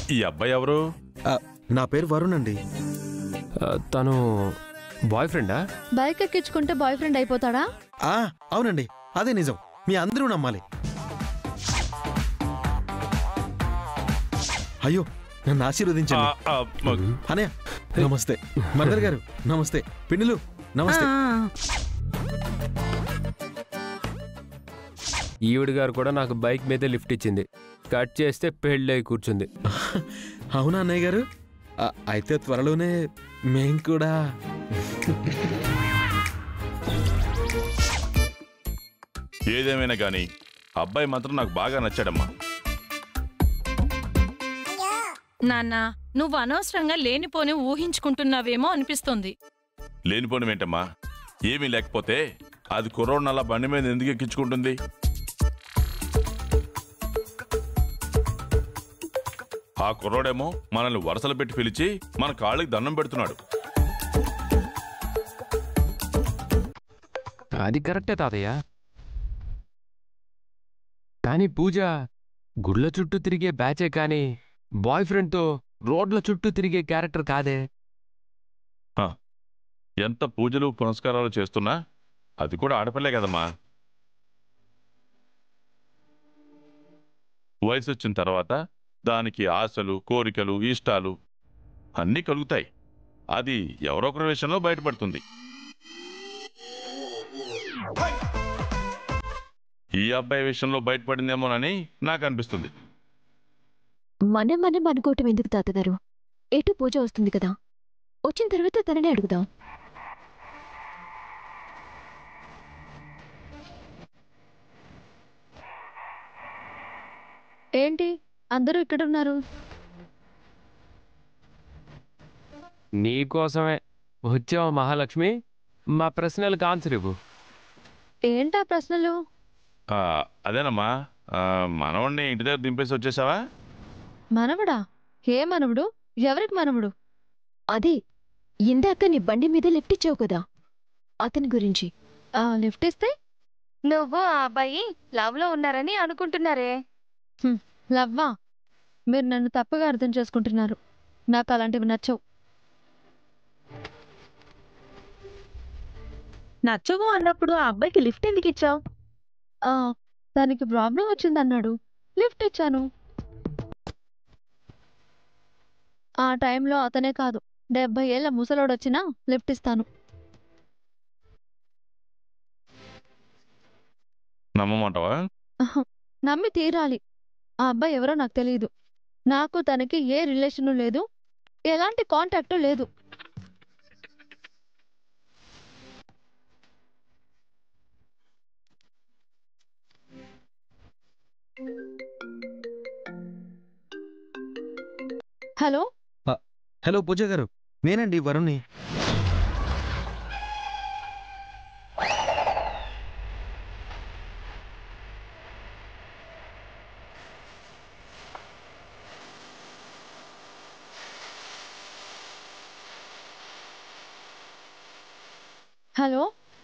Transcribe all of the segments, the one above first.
ఈ అబ్బాయి ఎవరు ఆ, నా పేరు వరుణ్ అండి ఆ, తను బాయ్ ఫ్రెండా బైక్ ఎక్కించుకుంటే బాయ్ ఫ్రెండ్ అయిపోతాడా ఆ, అవునండి అదే నిజం మీ అందరూ నమ్మాలి అయ్యో నన్ను ఆ, ఆశీర్వదించండి ఆ, మ- అనయ్య నమస్తే మదర్ గారు నమస్తే పిన్నులు నమస్తే ఈవిడ గారు కూడా నాకు బైక్ మీదే లిఫ్ట్ ఇచ్చింది కట్ చేస్తే పెళ్ళై కూర్చుంది అవునా అన్నయ్య గారు ఆ, అయితే త్వరలోనే మేం కూడా ఏదేమైనా గాని అబ్బాయి మాత్రం నాకు బాగా నచ్చాడమ్మా నాన్న నువ్వు అనవసరంగా లేనిపోని ఊహించుకుంటున్నావేమో అనిపిస్తుంది లేనిపోని ఏంటమ్మా ఏమీ లేకపోతే అది కుర్రోడ్నల్లా బండి మీద ఎందుకు ఎక్కించుకుంటుంది ఆ కుర్రోడేమో మనల్ని వరుసలు పెట్టి పిలిచి మన కాళ్ళకి దండం పెడుతున్నాడు అది కరెక్టే తాతయ్య కానీ పూజ గుళ్ళ చుట్టూ తిరిగే బ్యాచే కానీ బాయ్ ఫ్రెండ్తో రోడ్ల చుట్టూ తిరిగే క్యారెక్టర్ కాదే ఎంత పూజలు పునస్కారాలు చేస్తున్నా అది కూడా ఆడపిల్లే కదమ్మా వయసు వచ్చిన తర్వాత దానికి ఆశలు కోరికలు ఇష్టాలు అన్నీ కలుగుతాయి అది ఎవరో ఒకరి విషయంలో బయటపడుతుంది ఈ అబ్బాయి విషయంలో బయటపడిందేమోనని నాకు అనిపిస్తుంది మనం మనం అనుకోవటం ఎందుకు తాతగారు ఎటు పూజ వస్తుంది కదా వచ్చిన తర్వాత తననే అడుగుదాం ఏంటి అందరూ ఇక్కడ ఉన్నారు నీకోసమే వచ్చావా మహాలక్ష్మి మా ప్రశ్నలకు ఆన్సర్ ఇవ్వు ఏంటా ప్రశ్నలు ఆ, అదేనమ్మా ఆ, మనవణ్ణి ఇంటి దగ్గర దింపేసి వచ్చేసావా మనవడా ఏ మనవడు ఎవరికి మనవడు అదే ఇందాక నీ బండి మీద లిఫ్ట్ ఇచ్చావు కదా అతని గురించి ఆ లిఫ్ట్ ఇస్తే నువ్వు ఆ అబ్బాయి లవ్ లో ఉన్నారని అనుకుంటున్నారే లవ్వా మీరు నన్ను తప్పుగా అర్థం చేసుకుంటున్నారు నాకు అలాంటివి నచ్చవు నచ్చవు అన్నప్పుడు ఆ అబ్బాయికి లిఫ్ట్ ఎందుకు ఇచ్చావు ఆ, దానికి ప్రాబ్లం వచ్చిందన్నాడు లిఫ్ట్ ఇచ్చాను ఆ టైంలో అతనే కాదు డెబ్బై ఏళ్ళ ముసలోడొచ్చినా లిఫ్ట్ ఇస్తాను నమ్మమంటావా అహం, నమ్మి తీరాలి ఆ అబ్బాయి ఎవరో నాకు తెలియదు నాకు తనకి ఏ రిలేషను లేదు ఎలాంటి కాంటాక్టు లేదు హలో హలో పూజ గారు నేనండి వరుణ్ని హలో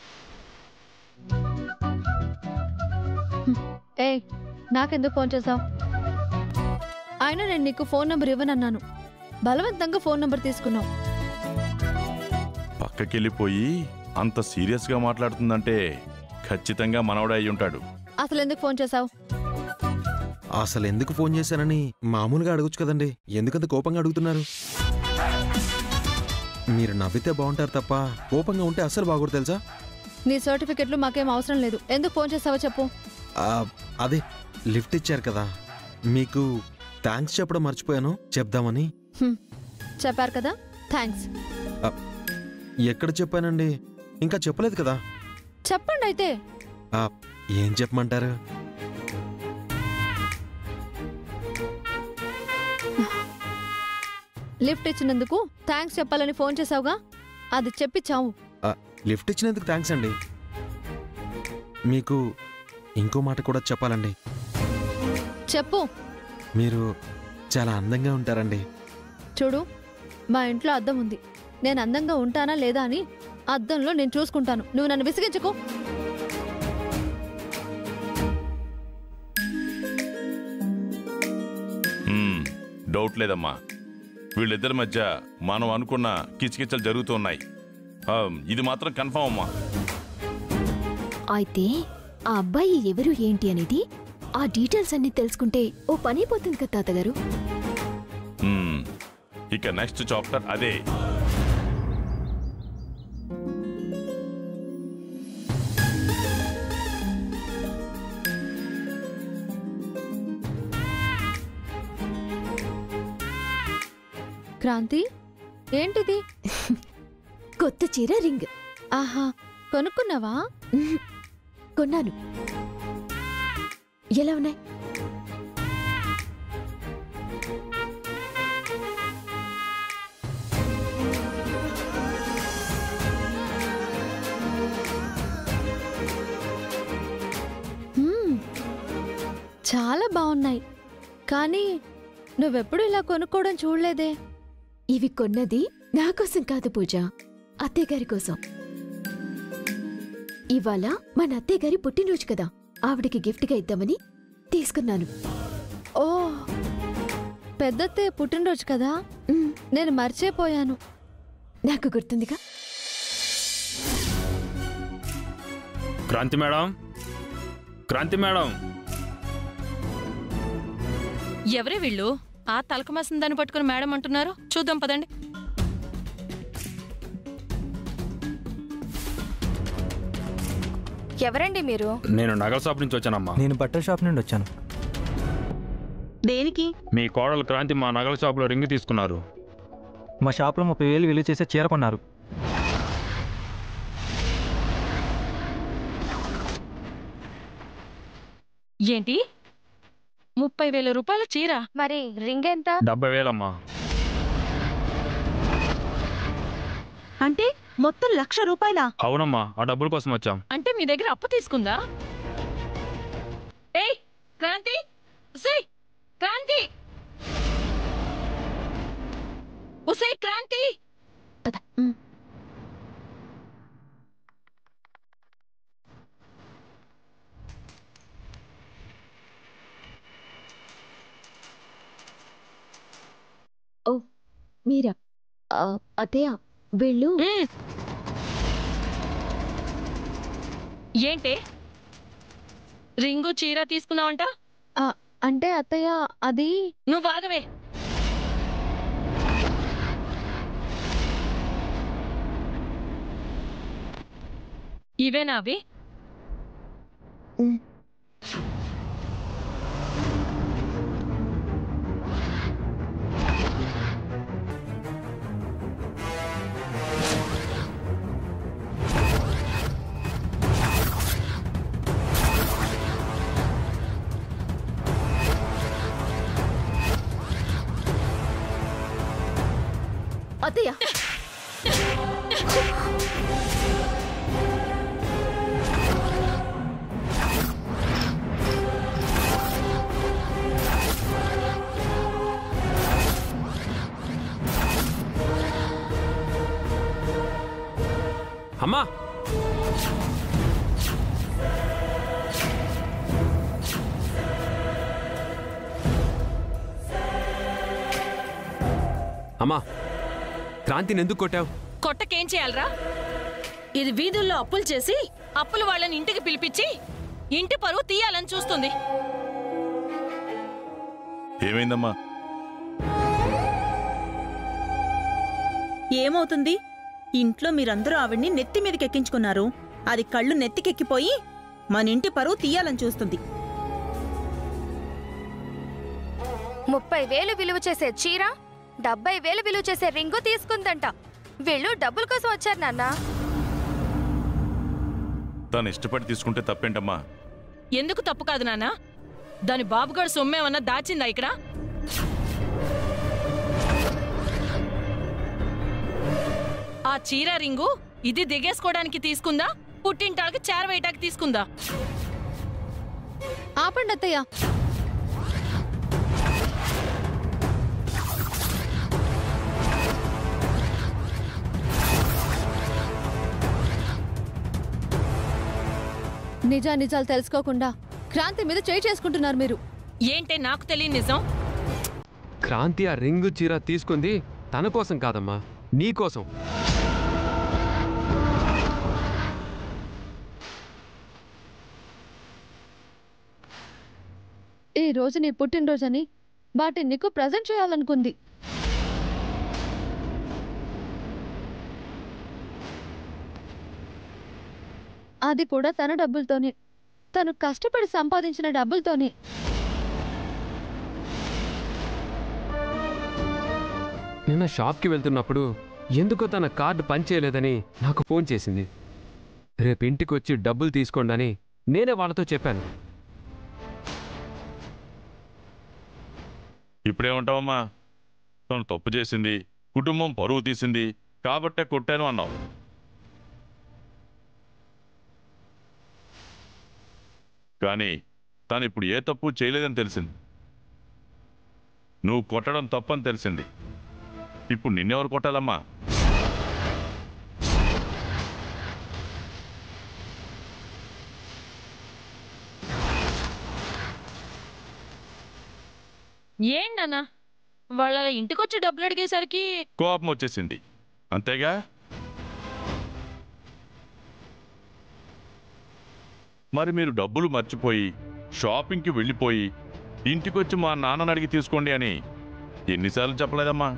ఏ నాకెందుకు ఫోన్ చేసావు అయినా నేను నీకు ఫోన్ నంబర్ ఇవ్వనన్నాను బలవంతంగా ఫోన్ నంబర్ తీసుకున్నావు పక్కకెళ్ళిపోయి అంత సీరియస్గా మాట్లాడుతుందంటే ఖచ్చితంగా మనవడే అయి ఉంటాడు అసలు ఎందుకు ఫోన్ చేసావు అసలు ఎందుకు ఫోన్ చేశానని మామూలుగా అడగొచ్చు కదండి ఎందుకంత కోపంగా అడుగుతున్నారు మీరు నవ్వితే బాగుంటారు తప్ప కోపంగా ఉంటే అస్సలు బాగోడు తెలుసా నీ సర్టిఫికెట్లు మాకేం అవసరం లేదు ఎందుకు ఫోన్ చేసావో చెప్పు ఆ, అదే లిఫ్ట్ ఇచ్చారు కదా మీకు థ్యాంక్స్ చెప్పడం మర్చిపోయాను చెప్దామని చెప్పారు కదా థ్యాంక్స్ ఎక్కడ చెప్పానండి ఇంకా చెప్పలేదు కదా చెప్పండి అయితే ఆ, ఏం చెప్పమంటారు లిఫ్ట్ ఇచ్చినందుకు థ్యాంక్స్ చెప్పాలని ఫోన్ చేసావుగా అది చెప్పి చావు లిఫ్ట్ ఇచ్చినందుకు థ్యాంక్స్ అండి మీకు ఇంకో మాట కూడా చెప్పాలండి చెప్పు మీరు చాలా అందంగా ఉంటారండి చూడు మా ఇంట్లో అద్దం ఉంది నేను అందంగా ఉంటానా లేదా అని అద్దంలో నేను చూసుకుంటాను నువ్వు నన్ను విసిగించుకో డౌట్ లేదమ్మా వీళ్ళిద్దరి మధ్య మనం అనుకున్న కిచకిచలు జరుగుతున్నాయి ఆ, ఇది మాత్రం కన్ఫామ్ అమ్మా అయితే ఆ అబ్బాయి ఎవరు ఏంటి అనేది ఆ డీటెయిల్స్ అన్ని తెలుసుకుంటే ఓ పని అయిపోతుంది కదా తాతగారు మ్మ్. ఇక నెక్స్ట్ చాప్టర్ అదే క్రాంతి ఏంటిది కొత్త చీర రింగ్ ఆహా కొనుక్కున్నావా ఉహుం, కొన్నాను ఎలా ఉన్నాయి మ్మ్. చాలా బాగున్నాయి కానీ నువ్వెప్పుడు ఇలా కొనుక్కోవడం చూడలేదే ఇవి కొన్నది నా కోసం కాదు పూజ అత్తయ్య గారి కోసం ఇవాళ మన అత్తయ్య గారి పుట్టినరోజు కదా ఆవిడికి గిఫ్ట్గా ఇద్దామని తీసుకున్నాను ఓ పెద్దత్తయ్య పుట్టినరోజు కదా ఉమ్, నేను మర్చిపోయాను నాకు గుర్తుందిగా క్రాంతి మేడం క్రాంతి మేడం ఎవరే వీళ్ళు ఆ తలకమాసిన దాన్ని పట్టుకుని మేడం అంటున్నారు చూద్దాం పదండి ఎవరండి మీరు నేను నగల షాప్ నుంచి వచ్చానమ్మా నేను బట్టల షాప్ నుండి వచ్చాను దేనికి మీ కోడలు క్రాంతి మా నగల షాప్లో రింగ్ తీసుకున్నారు మా షాప్లో ముప్పై వేలు విలువ చేసే చీర కొన్నారు ఏంటి ముప్పై వేల రూపాయల చీర మరి రింగ్ ఎంత డెబ్బై వేలమ్మా అంటే మొత్తం లక్ష రూపాయల అవునమ్మా ఆ డబ్బుల కోసం వచ్చాం అంటే మీ దగ్గర అప్పు తీసుకుందా ఏయ్ క్రాంతి ఉసేయ్ క్రాంతి ఉసేయ్ క్రాంతి పద. ఉమ్. ఓ మీరా ఆ, అత్తయ్య వీళ్ళు ఉమ్. ఏంటే రింగు చీర తీసుకున్నావంట అంటే అత్తయ్య అది నువ్వు ఆగవే ఇవేనా అవి ఉమ్. అత్తయ్య అమ్మా అమ్మా క్రాంతిని ఎందుకు కొట్టావు కొట్టకేం చేయాలరా ఇది వీధుల్లో అప్పులు చేసి అప్పులు వాళ్ళని ఇంటికి పిలిపించి ఇంటి పరువు తీయాలని చూస్తుంది ఏమైందమ్మా ఏమవుతుంది ఇంట్లో మీరందరూ ఆవిడ్ని నెత్తి మీదకి ఎక్కించుకున్నారు అది కళ్ళు నెత్తికెక్కిపోయి మన ఇంటి పరువు తీయాలని చూస్తుంది ముప్పై వేలు విలువ చేసే చీర డెబ్బై వేలు విలువ చేసే రింగు తీసుకుందంట వీళ్ళు డబ్బుల కోసం వచ్చారు నాన్న తను ఇష్టపడి తీసుకుంటే తప్పేంటమ్మా ఎందుకు తప్పు కాదు నాన్న దాని బాబుగాడు సొమ్మేమన్నా దాచిందా ఇక్కడ ఆ చీర రింగు ఇది దిగేసుకోవడానికి తీసుకుందా పుట్టింటాళ్ళకి చేరవేయటానికి తీసుకుందా ఆపండి అత్తయ్య నిజా నిజాలు తెలుసుకోకుండా క్రాంతి మీద చేయి చేసుకుంటున్నారు మీరు ఏంటే నాకు తెలియని నిజం క్రాంతి ఆ రింగు చీర తీసుకుంది తన కోసం కాదమ్మా నీ కోసం ఈ రోజు నీ పుట్టినరోజని వాటిని నీకు ప్రజెంట్ చేయాలనుకుంది అది కూడా తన డబ్బులతోనే తను కష్టపడి సంపాదించిన డబ్బులతోనే నిన్న షాప్కి వెళ్తున్నప్పుడు ఎందుకో తన కార్డు పనిచేయలేదని నాకు ఫోన్ చేసింది రేపు ఇంటికి వచ్చి డబ్బులు తీసుకోండి అని నేనే వాళ్ళతో చెప్పాను ఇప్పుడేమంటావమ్మా తను తప్పు చేసింది కుటుంబం పరువు తీసింది కాబట్టే కొట్టాను అన్నావు కానీ తను ఇప్పుడు ఏ తప్పు చేయలేదని తెలిసింది నువ్వు కొట్టడం తప్పని తెలిసింది ఇప్పుడు నిన్నెవరు కొట్టాలమ్మా ఏంటన్నా వాళ్ళ ఇంటికొచ్చి డబ్బులు అడిగేసరికి కోపం వచ్చేసింది అంతేగా మరి మీరు డబ్బులు మర్చిపోయి షాపింగ్కి వెళ్ళిపోయి ఇంటికొచ్చి మా నాన్నని అడిగి తీసుకోండి అని ఎన్నిసార్లు చెప్పలేదమ్మా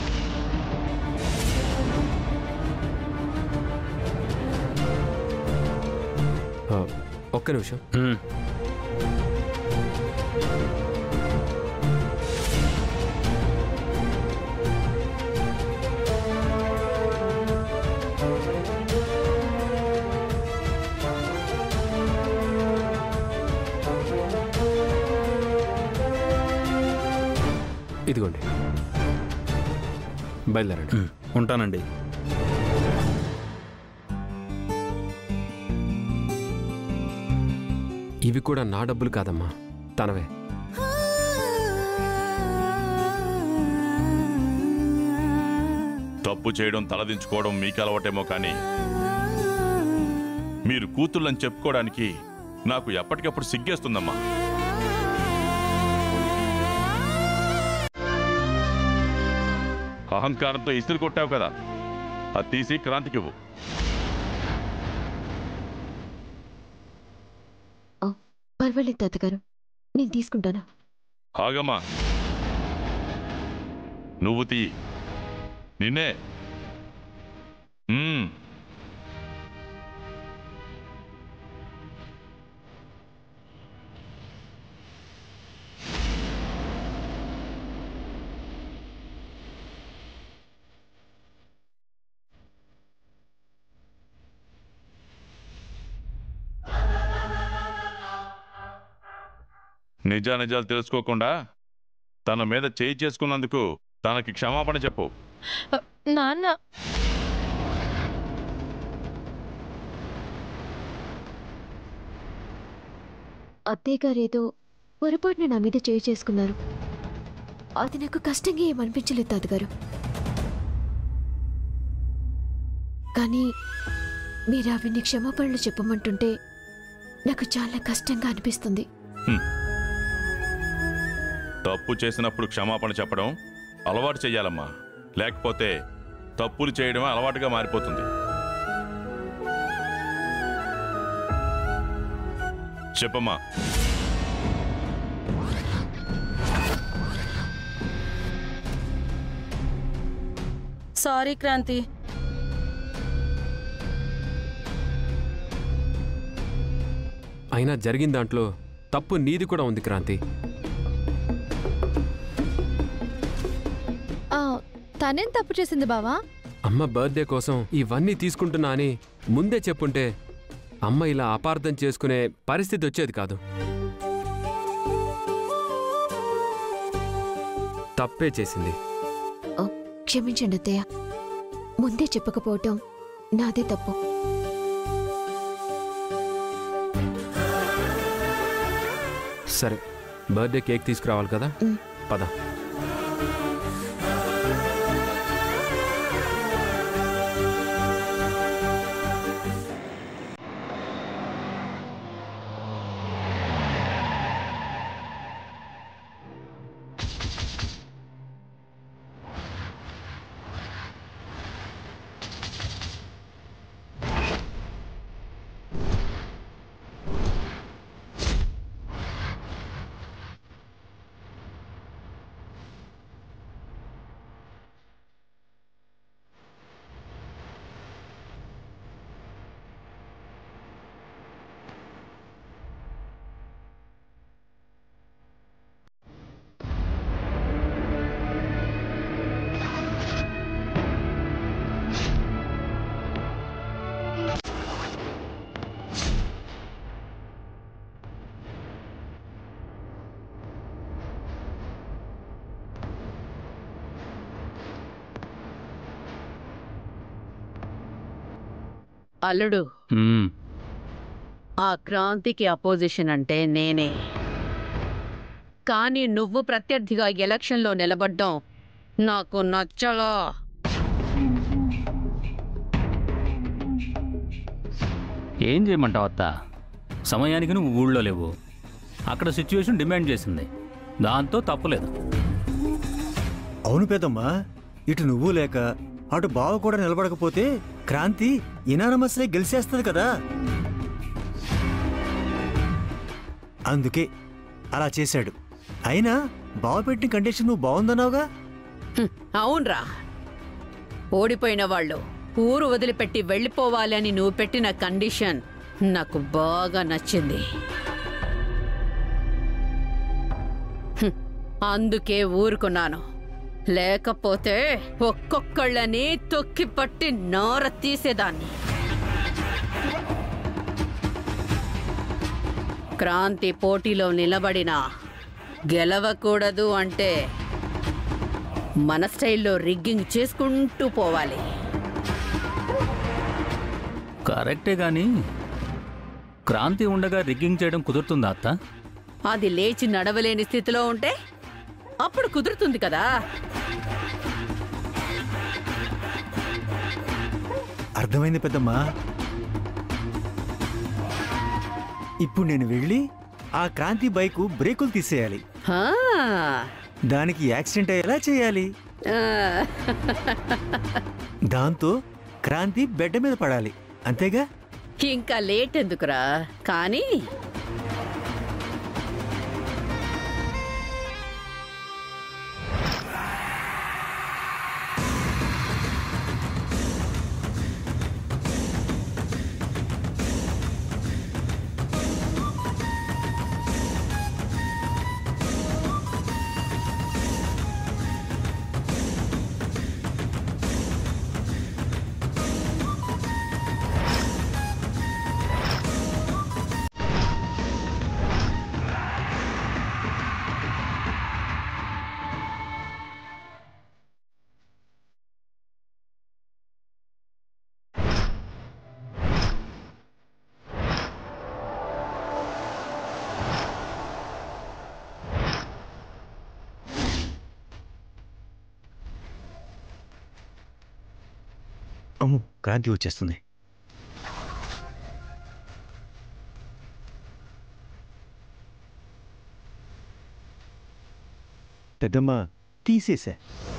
ఆ, ఒక్క నిమిషం హ్మ్. ఇదిగోండి బయలుదేరండి హ్మ్. ఉంటానండి ఇవి కూడా నా డబ్బులు కాదమ్మా తనవే తప్పు చేయడం తలదించుకోవడం మీకు అలవాటేమో కానీ మీరు కూతుళ్ళని చెప్పుకోవడానికి నాకు ఎప్పటికప్పుడు సిగ్గేస్తుందమ్మా అహంకారంతో ఇస్త్రీ కొట్టావు కదా అది తీసి క్రాంతికివ్వు పర్వాలేదు తాతగారు నేను తీసుకుంటాను ఆగమ్మా నువ్వు తీ నిన్నే మ్మ్. నిజానిజాలు తెలుసుకోకుండా తన మీద చేయి చేసుకున్నందుకు తనకి క్షమాపణ చెప్పు నాన్న అత్తయ్య గారేదో పొరపాటున నా మీద చేయి చేసుకున్నారు అది నాకు కష్టంగా ఏమనిపించలేదు తాతగారు కానీ మీరు ఆవిడ్ని క్షమాపణలు చెప్పమంటుంటే నాకు చాలా కష్టంగా అనిపిస్తుంది తప్పు చేసినప్పుడు క్షమాపణ చెప్పడం అలవాటు చెయ్యాలమ్మా లేకపోతే తప్పులు చేయడం అలవాటుగా మారిపోతుంది చెప్పమ్మా సారీ క్రాంతి అయినా జరిగిన దాంట్లో తప్పు నీది కూడా ఉంది క్రాంతి ఆ, తనేం తప్పు చేసింది బావా అమ్మ బర్త్డే కోసం ఇవన్నీ తీసుకుంటున్నా అని ముందే చెప్పుంటే అమ్మ ఇలా అపార్థం చేసుకునే పరిస్థితి వచ్చేది కాదు తప్పే చేసింది క్షమించండి అత్తయ్య ముందే చెప్పకపోవటం నాదే తప్పు సరే బర్త్డే కేక్ తీసుకురావాలి కదా మ్. పద అల్లుడు మ్మ్. ఆ క్రాంతికి అపోజిషన్ అంటే నేనే కానీ నువ్వు ప్రత్యర్థిగా ఎలక్షన్లో నిలబడ్డం నాకు నచ్చలా ఏం చేయమంటావు అత్త సమయానికి నువ్వు ఊళ్ళో లేవు అక్కడ సిచ్యువేషన్ డిమాండ్ చేసింది దాంతో తప్పులేదు అవును పెద్దమ్మా ఇటు నువ్వు లేక అటు బావ కూడా నిలబడకపోతే క్రాంతి ఇనానమస్లే గెలిచేస్తుంది కదా అందుకే అలా చేశాడు అయినా బావ పెట్టిన కండిషన్ నువ్వు బాగుందన్నావుగా హ్మ్, అవునరా ఓడిపోయిన వాళ్ళు ఊరు వదిలిపెట్టి వెళ్ళిపోవాలి అని నువ్వు పెట్టిన కండిషన్ నాకు బాగా నచ్చింది హ్మ్, అందుకే ఊరుకున్నాను లేకపోతే ఒక్కొక్కళ్ళని తొక్కి పట్టి నార తీసేదాన్ని క్రాంతి పోటీలో నిలబడినా గెలవకూడదు అంటే మన స్టైల్లో రిగ్గింగ్ చేసుకుంటూ పోవాలి కరెక్టే కానీ క్రాంతి ఉండగా రిగ్గింగ్ చేయడం కుదురుతుందా అత్త అది లేచి నడవలేని స్థితిలో ఉంటే అప్పుడు కుదురుతుంది కదా అర్థమైంది పెద్దమ్మా ఇప్పుడు నేను వెళ్ళి ఆ క్రాంతి బైకు బ్రేకులు తీసేయాలి హా, దానికి యాక్సిడెంట్ అయ్యేలా చేయాలి ఆ, దాంతో క్రాంతి బెడ్ మీద పడాలి అంతేగా ఇంకా లేట్ ఎందుకురా కానీ అమ్ము క్రాంతి వచ్చేస్తుంది పెద్దమ్మ తీసేసా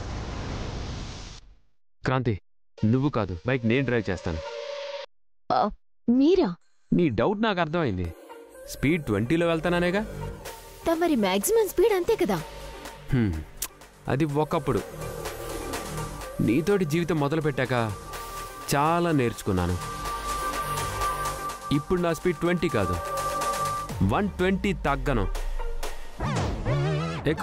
క్రాంతి నువ్వు కాదు బైక్ నేను డ్రైవ్ చేస్తాను మీరా నీ డౌట్ నాకు అర్థమైంది స్పీడ్ ట్వంటీలో వెళ్తాననేగా తమరి మాక్సిమం స్పీడ్ అంతే కదా హ్మ్. అది ఒకప్పుడు నీతోటి జీవితం మొదలు పెట్టాక చాలా నేర్చుకున్నాను ఇప్పుడు నా స్పీడ్ ట్వంటీ కాదు వన్ ట్వంటీ తగ్గను ఎక్కు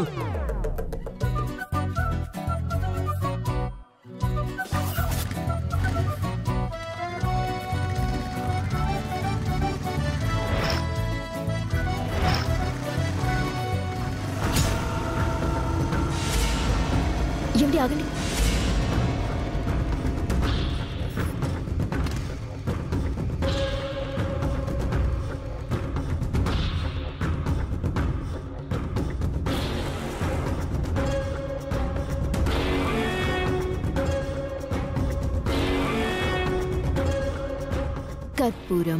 ఏమిటి ఆగండి కర్పూరం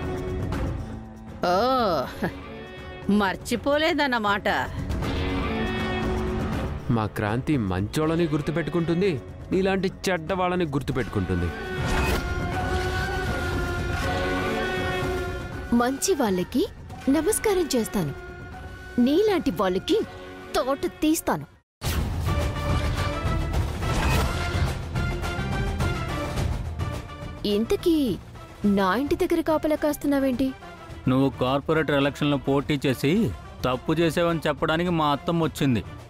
ఓ మర్చిపోలేదన్నమాట మా క్రాంతి మంచోళ్ళని గుర్తుపెట్టుకుంటుంది నీలాంటి చెడ్డ వాళ్ళని గుర్తుపెట్టుకుంటుంది మంచి వాళ్ళకి నమస్కారం చేస్తాను నీలాంటి వాళ్ళకి తోట తీస్తాను ఇంతకీ నా ఇంటి దగ్గర కాపలా కాస్తున్నావేంటి నువ్వు కార్పొరేటర్ ఎలక్షన్లో పోటీ చేసి తప్పు చేసావని చెప్పడానికి మా అత్తమ్మ వచ్చింది